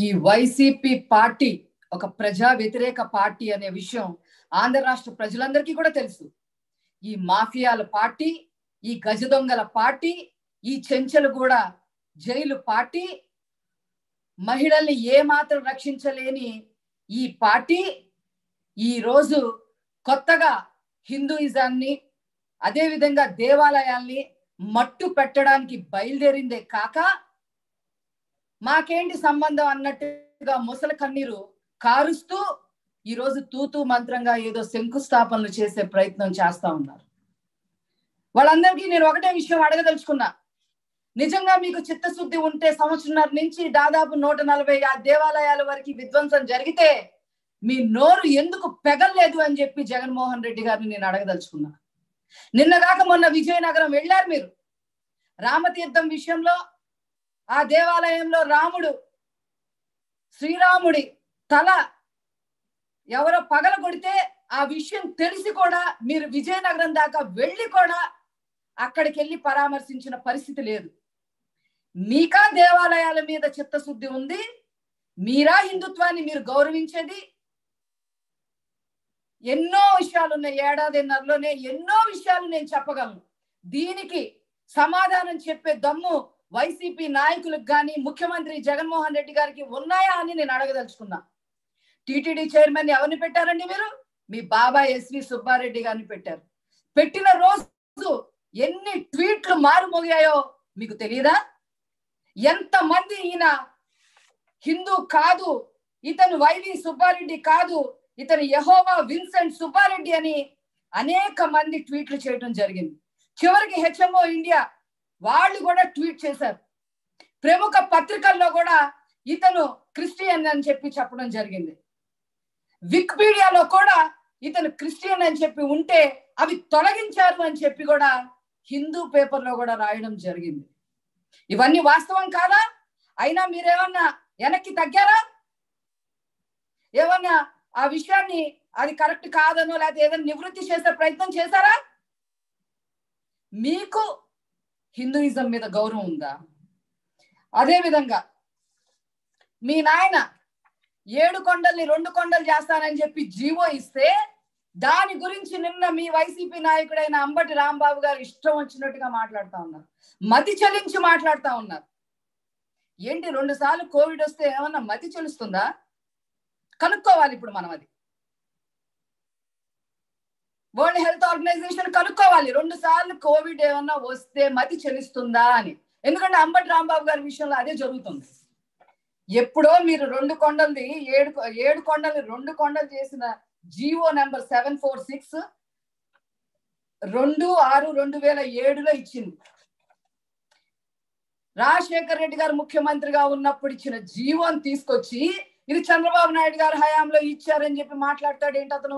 ఈ YCP party ఒక ప్రజా వ్యతిరేక పార్టీ అనే విషయం ఆంధ్ర రాష్ట్ర ప్రజలందరికీ కూడా తెలుసు ఈ మాఫియాల పార్టీ ఈ గజ దొంగల పార్టీ ఈ చెంచలు కూడా జైలు పార్టీ మహిళల్ని ఏమాత్రం రక్షించలేని ఈ పార్టీ ఈ రోజు కొత్తగా హిందూయిజాన్ని అదేవిధంగా దేవాలయాల్ని మట్టు పెట్టడానికి బయలుదేరిందే కాక మాకేంటి సంబంధం అన్నట్టుగా ముసలి కన్నీరు కారుస్తూ ఈరోజు తూతూ మంత్రంగా ఏదో శంకుస్థాపనలు చేసే ప్రయత్నం చేస్తా ఉన్నారు వాళ్ళందరికీ నేను ఒకటే విషయం అడగదలుచుకున్నా నిజంగా మీకు చిత్తశుద్ధి ఉంటే సంవత్సరంన్నర నుంచి దాదాపు నూట నలభై ఆ దేవాలయాల వరకు విధ్వంసం జరిగితే మీ నోరు ఎందుకు పెగల్లేదు అని చెప్పి జగన్మోహన్ రెడ్డి గారిని నేను అడగదలుచుకున్నా నిన్నగాక మొన్న విజయనగరం వెళ్ళారు మీరు రామతీర్థం విషయంలో ఆ దేవాలయంలో రాముడు శ్రీరాముడి తల ఎవరో పగల కొడితే ఆ విషయం తెలిసి కూడా మీరు విజయనగరం దాకా వెళ్ళి కూడా అక్కడికి వెళ్ళి పరామర్శించిన పరిస్థితి లేదు మీకా దేవాలయాల మీద చిత్తశుద్ధి ఉంది మీరా హిందుత్వాన్ని మీరు గౌరవించేది ఎన్నో విషయాలు ఉన్నాయి ఏడాదిన్నరలోనే ఎన్నో విషయాలు నేను చెప్పగలను దీనికి సమాధానం చెప్పే దమ్ము వైసీపీ నాయకులకు కానీ ముఖ్యమంత్రి జగన్మోహన్ రెడ్డి గారికి ఉన్నాయా అని నేను అడగదలుచుకున్నా టిటిడి చైర్మన్ ఎవరిని పెట్టారండి మీరు మీ బాబాయ్ ఎస్వి సుబ్బారెడ్డి గారిని పెట్టారు పెట్టిన రోజు ఎన్ని ట్వీట్లు మారుమోగాయో మీకు తెలియదా ఎంతమంది ఈయన హిందూ కాదు ఇతను వైవి సుబ్బారెడ్డి కాదు ఇతను యహోవా విన్సెంట్ సుబ్బారెడ్డి అని అనేక మంది ట్వీట్లు చేయడం జరిగింది చివరికి హెచ్ఎంఓ ఇండియా వాళ్ళు కూడా ట్వీట్ చేశారు ప్రముఖ పత్రికల్లో కూడా ఇతను క్రిస్టియన్ అని చెప్పి చెప్పడం జరిగింది వికీపీడియాలో కూడా ఇతను క్రిస్టియన్ అని చెప్పి ఉంటే అవి తొలగించారు అని చెప్పి కూడా హిందూ పేపర్లో కూడా రాయడం జరిగింది ఇవన్నీ వాస్తవం కాదా అయినా మీరేమన్నా వెనక్కి తగ్గారా ఏమన్నా ఆ విషయాన్ని అది కరెక్ట్ కాదనో లేకపోతే ఏదైనా నివృత్తి చేసే ప్రయత్నం చేశారా మీకు హిందూయిజం మీద గౌరవం ఉందా అదే విధంగా మీ నాయన ఏడు కొండల్ని రెండు కొండలు చేస్తానని చెప్పి జీవో ఇస్తే దాని గురించి నిన్న మీ వైసీపీ నాయకుడైన అంబటి రాంబాబు గారు ఇష్టం వచ్చినట్టుగా మాట్లాడుతా ఉన్నారు మతి చెల్లించి మాట్లాడుతా ఉన్నారు ఏంటి రెండు సార్లు కోవిడ్ వస్తే ఏమన్నా మతి చెల్లుస్తుందా కనుక్కోవాలి ఇప్పుడు మనం అది వరల్డ్ హెల్త్ ఆర్గనైజేషన్ కనుక్కోవాలి రెండు సార్లు కోవిడ్ ఏమన్నా వస్తే మతి చెల్లిస్తుందా అని ఎందుకంటే అంబటి రాంబాబు గారి విషయంలో అదే జరుగుతుంది ఎప్పుడో మీరు రెండు కొండల్ని ఏడు ఏడు కొండల్ని రెండు కొండలు చేసిన GO number seven four six రెండు ఆరు రెండు వేల ఏడులో ఇచ్చింది రాజశేఖర్ రెడ్డి గారు ముఖ్యమంత్రిగా ఉన్నప్పుడు ఇచ్చిన జీవోని తీసుకొచ్చి ఇది చంద్రబాబు నాయుడు గారు హయాంలో ఇచ్చారని చెప్పి మాట్లాడతాడు ఏంటి అతను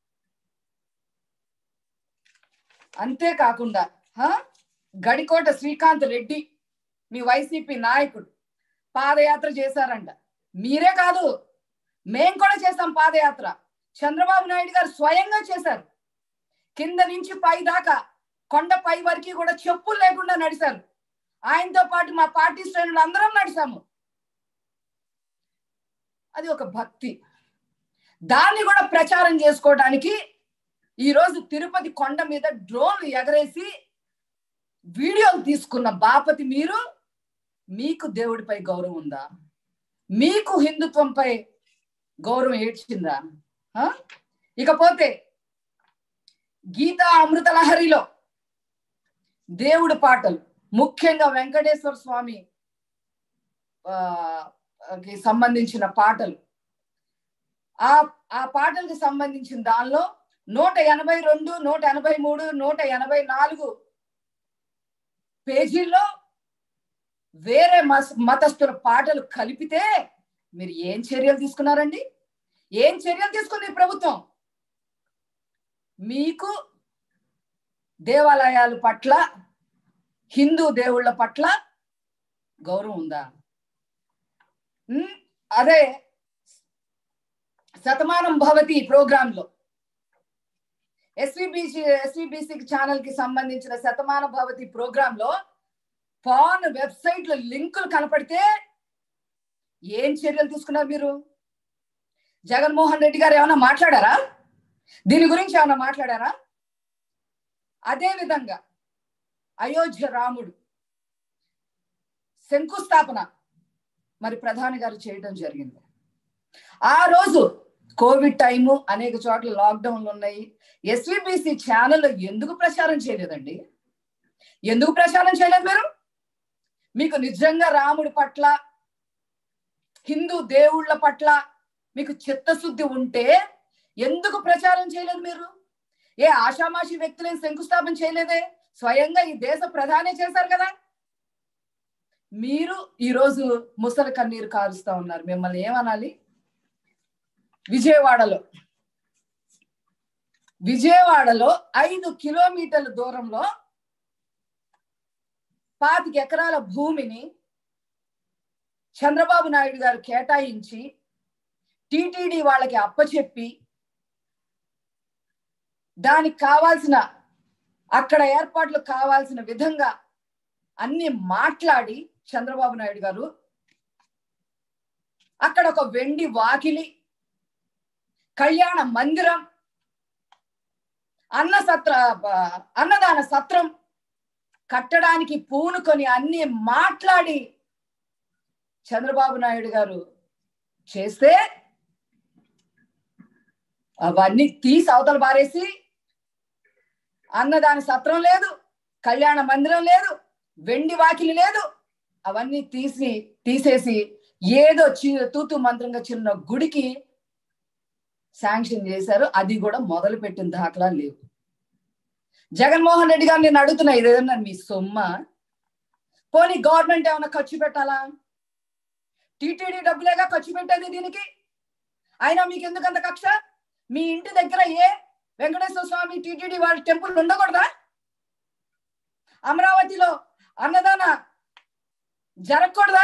అంతేకాకుండా గడికోట శ్రీకాంత్ రెడ్డి మీ వైసీపీ నాయకుడు పాదయాత్ర చేశారంట మీరే కాదు మేం కూడా చేసాం పాదయాత్ర చంద్రబాబు నాయుడు గారు స్వయంగా చేశారు కింద నుంచి పై దాకా కొండ పై వరకు కూడా చెప్పులు లేకుండా నడిచారు ఆయనతో పాటు మా పార్టీ శ్రేణులు అందరం నడిచాము అది ఒక భక్తి దాన్ని కూడా ప్రచారం చేసుకోవడానికి ఈరోజు తిరుపతి కొండ మీద డ్రోన్లు ఎగరేసి వీడియోలు తీసుకున్న బాపతి మీరు మీకు దేవుడిపై గౌరవం ఉందా మీకు హిందుత్వంపై గౌరవం ఏడ్చిందా ఇకపోతే గీతా అమృత లహరిలో దేవుడి పాటలు ముఖ్యంగా వెంకటేశ్వర స్వామి కి సంబంధించిన పాటలు ఆ ఆ పాటలకు సంబంధించిన దానిలో నూట ఎనభై రెండు నూట ఎనభై మూడు నూట ఎనభై నాలుగు పేజీల్లో వేరే మతస్థుల పాటలు కలిపితే మీరు ఏం చర్యలు తీసుకున్నారండి ఏం చర్యలు తీసుకుంది ప్రభుత్వం మీకు దేవాలయాల పట్ల హిందూ దేవుళ్ళ పట్ల గౌరవం ఉందా అదే శతమానం భవతి ప్రోగ్రాంలో ఎస్విబిసి ఎస్విబిసి ఛానల్ కి సంబంధించిన శతమాన భవతి ప్రోగ్రామ్ లో పాన్ వెబ్సైట్ లో లింకులు కనపడితే ఏం చర్యలు తీసుకున్నారు మీరు జగన్మోహన్ రెడ్డి గారు ఏమైనా మాట్లాడారా దీని గురించి ఏమైనా మాట్లాడారా అదే విధంగా అయోధ్య రాముడు శంకుస్థాపన మరి ప్రధాని గారు చేయడం జరిగింది ఆ రోజు కోవిడ్ టైము అనేక చోట్ల లాక్డౌన్లు ఉన్నాయి ఎస్విబిసి ఛానల్ ఎందుకు ప్రచారం చేయలేదండి ఎందుకు ప్రచారం చేయలేదు మీరు మీకు నిజంగా రాముడి పట్ల హిందూ దేవుళ్ళ పట్ల మీకు చిత్తశుద్ధి ఉంటే ఎందుకు ప్రచారం చేయలేదు మీరు ఏ ఆషామాషి వ్యక్తులేని శంకుస్థాపన చేయలేదే స్వయంగా ఈ దేశ ప్రధానే చేశారు కదా మీరు ఈరోజు ముసలి కన్నీరు కారుస్తా ఉన్నారు మిమ్మల్ని ఏమనాలి విజయవాడలో విజయవాడలో ఐదు కిలోమీటర్ల దూరంలో పాతిక ఎకరాల భూమిని చంద్రబాబు నాయుడు గారు కేటాయించి టిటిడి వాళ్ళకి అప్పచెప్పి దానికి కావాల్సిన అక్కడ ఏర్పాట్లు కావాల్సిన విధంగా అన్ని మాట్లాడి చంద్రబాబు నాయుడు గారు అక్కడ ఒక వెండి వాకిలి కళ్యాణ మందిరం అన్న సత్ర అన్నదాన సత్రం కట్టడానికి పూనుకొని అన్ని మాట్లాడి చంద్రబాబు నాయుడు గారు చేస్తే అవన్నీ తీసి అవతల పారేసి అన్నదాన సత్రం లేదు కళ్యాణ మందిరం లేదు వెండి వాకిలి లేదు అవన్నీ తీసి తీసేసి ఏదో చి తూతు మంత్రంగా చిన్న గుడికి శాంక్షన్ చేశారు అది కూడా మొదలు పెట్టిన దాఖలా లేవు జగన్మోహన్ రెడ్డి గారు నేను అడుగుతున్నా ఇదేదన్నా మీ సొమ్మ పోనీ గవర్నమెంట్ ఏమైనా ఖర్చు పెట్టాలా టీటీడీ డబ్బులేగా ఖర్చు పెట్టేది దీనికి అయినా మీకు ఎందుకంత కక్ష మీ ఇంటి దగ్గర ఏ వెంకటేశ్వర స్వామి టీటీడీ వాళ్ళ టెంపుల్ ఉండకూడదా అమరావతిలో అన్నదాన జరగకూడదా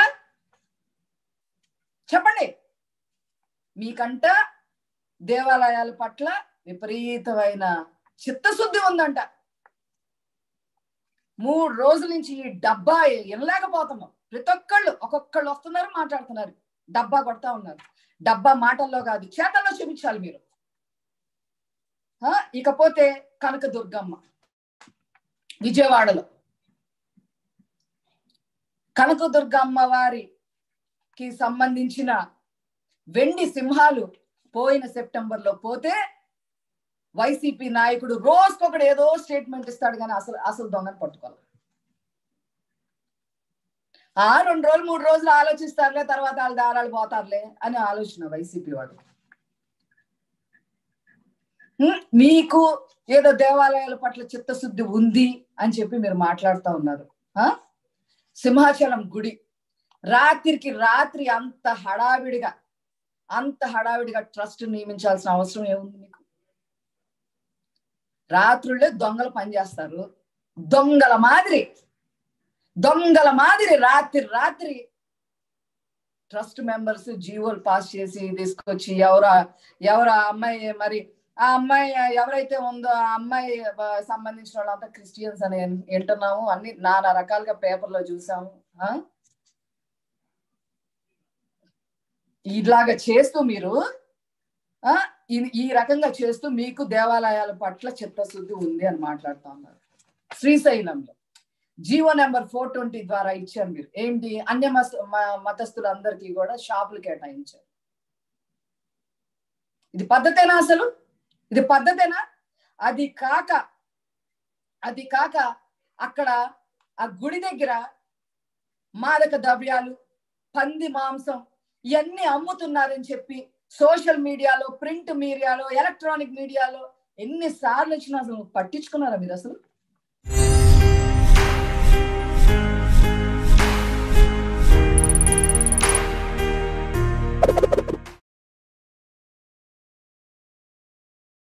చెప్పండి మీకంట దేవాలయాల పట్ల విపరీతమైన చిత్తశుద్ధి ఉందంట మూడు రోజుల నుంచి ఈ డబ్బా వినలేకపోతున్నాం ప్రతి ఒక్కళ్ళు ఒక్కొక్కళ్ళు వస్తున్నారు మాట్లాడుతున్నారు డబ్బా కొడతా ఉన్నారు డబ్బా మాటల్లో కాదు చేతల్లో చూపించాలి మీరు ఇకపోతే కనకదుర్గమ్మ విజయవాడలో కనకదుర్గమ్మ వారికి సంబంధించిన వెండి సింహాలు పోయిన సెప్టెంబర్ లో పోతే వైసీపీ నాయకుడు రోజుకొకడు ఏదో స్టేట్మెంట్ ఇస్తాడు కానీ అసలు అసలు దొంగని పట్టుకోవాలి ఆ రెండు రోజులు మూడు రోజులు ఆలోచిస్తారులే తర్వాత వాళ్ళ దారాలు పోతారులే అని ఆలోచన వైసీపీ వాడు మీకు ఏదో దేవాలయాల పట్ల చిత్తశుద్ధి ఉంది అని చెప్పి మీరు మాట్లాడుతూ ఉన్నారు సింహాచలం గుడి రాత్రికి రాత్రి అంత హడావిడిగా అంత హడావిడిగా ట్రస్ట్ నియమించాల్సిన అవసరం ఏముంది మీకు రాత్రుళ్ళే దొంగలు పనిచేస్తారు దొంగల మాదిరి దొంగల మాదిరి రాత్రి రాత్రి ట్రస్ట్ మెంబర్స్ జీవోలు పాస్ చేసి తీసుకొచ్చి ఎవరు ఎవరు ఆ అమ్మాయి మరి ఆ అమ్మాయి ఎవరైతే ఉందో ఆ అమ్మాయి సంబంధించిన వాళ్ళంతా క్రిస్టియన్స్ అని వింటున్నాము అన్ని నానా రకాలుగా పేపర్లో చూసాము ఇలాగా చేస్తూ మీరు ఈ రకంగా చేస్తూ మీకు దేవాలయాల పట్ల చిత్తశుద్ధి ఉంది అని మాట్లాడుతూ ఉన్నారు శ్రీశైలంలో జీవో నెంబర్ ఫోర్ ట్వంటీ ద్వారా ఇచ్చారు మీరు ఏంటి అన్య మతస్థులందరికీ కూడా షాపులు కేటాయించారు ఇది పద్ధతేనా అసలు ఇది పద్ధతేనా అది కాక అది కాక అక్కడ ఆ గుడి దగ్గర మాదక ద్రవ్యాలు పంది మాంసం ఇవన్నీ అమ్ముతున్నారని చెప్పి సోషల్ మీడియాలో ప్రింట్ మీడియాలో ఎలక్ట్రానిక్ మీడియాలో ఎన్నిసార్లు వచ్చినా అసలు పట్టించుకున్నారా మీరు అసలు